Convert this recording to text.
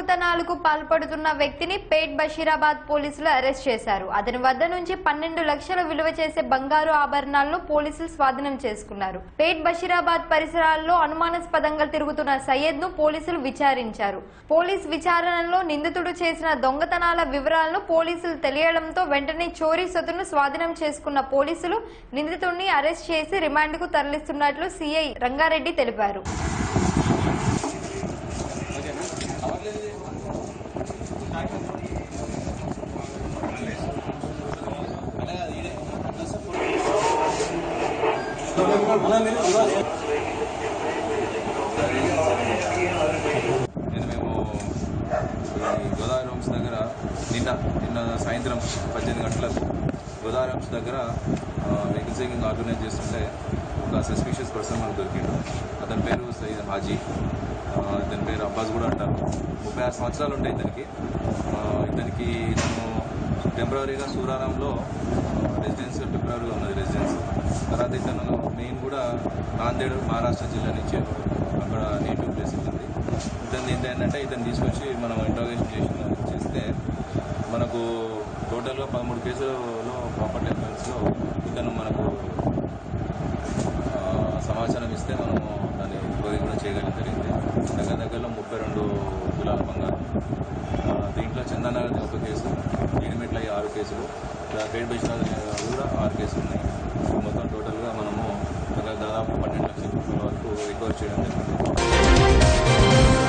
దొంగతనాలకు పాల్పడుతున్న వ్యక్తిని పేట్ బషీరాబాద్ పోలీసులు అరెస్ట్ చేశారు అతని వద్ద నుంచి పన్నెండు లక్షల విలువ చేసే బంగారు ఆభరణాలను పోలీసులు స్వాధీనం చేసుకున్నారు పేట్ బషీరాబాద్ పరిసరాల్లో అనుమానాస్పదంగా తిరుగుతున్న సయ్యద్ ను పోలీసులు విచారించారు పోలీస్ విచారణలో నిందితుడు చేసిన దొంగతనాల వివరాలను పోలీసులు తెలియడంతో వెంటనే చోరీ సొత్తును స్వాధీనం చేసుకున్న పోలీసులు నిందితుడిని అరెస్ట్ చేసి రిమాండ్కు తరలిస్తున్నట్లు సీఐ రంగారెడ్డి తెలిపారు నేను మేము ఈ గోదావరి హోమ్స్ దగ్గర నిన్న నిన్న సాయంత్రం పద్దెనిమిది గంటలకు గోదావరి హోమ్స్ దగ్గర వెహికల్ చెకింగ్ ఆర్గనైజ్ చేస్తుంటే ఒక సస్పిషియస్ పర్సన్ మనకు దొరికిండు అతని పేరు సయ్యద్ హాజీ ఆ, ఇతని పేరు అబ్బాస్ కూడా అంటారు ముప్పై ఆరు సంవత్సరాలు ఉంటాయి ఇతనికి ఆ, ఇతనికి ఇతను టెంపరీగా సూరారంలో రెసిడెన్స్ టెంపరీగా ఉన్నది రెసిడెన్స్ తర్వాత ఇతను మెయిన్ కూడా నాందేడ్ మహారాష్ట్ర జిల్లా నుంచి అక్కడ నేటివ్ ప్లేస్ ఉంటుంది ఇతను ఏంటంటే ఇతను తీసుకొచ్చి మనం ఇంట్రాగేషన్ చేసిన చేస్తే మనకు టోటల్గా పదమూడు కేసులలో ప్రాపర్టీ అఫెన్స్లో ఇతను మనకు ఆ, సమాచారం ఇస్తే మనము దాన్ని రికవరీ కూడా చేయగలం జరిగింది దగ్గర దగ్గరలో ముప్పై రెండు తులాల బంగారం ఆ, దీంట్లో చందనగర్ ఒక కేసు ఎనిమిట్ల ఆరు కేసులు పేరు బెచ్చినాథ్ కూడా ఆరు కేసులు ఉన్నాయి మొత్తం టోటల్గా మనము దగ్గర దాదాపు పన్నెండు లక్షల రూపాయల వరకు రికవర్ చేయడం జరిగింది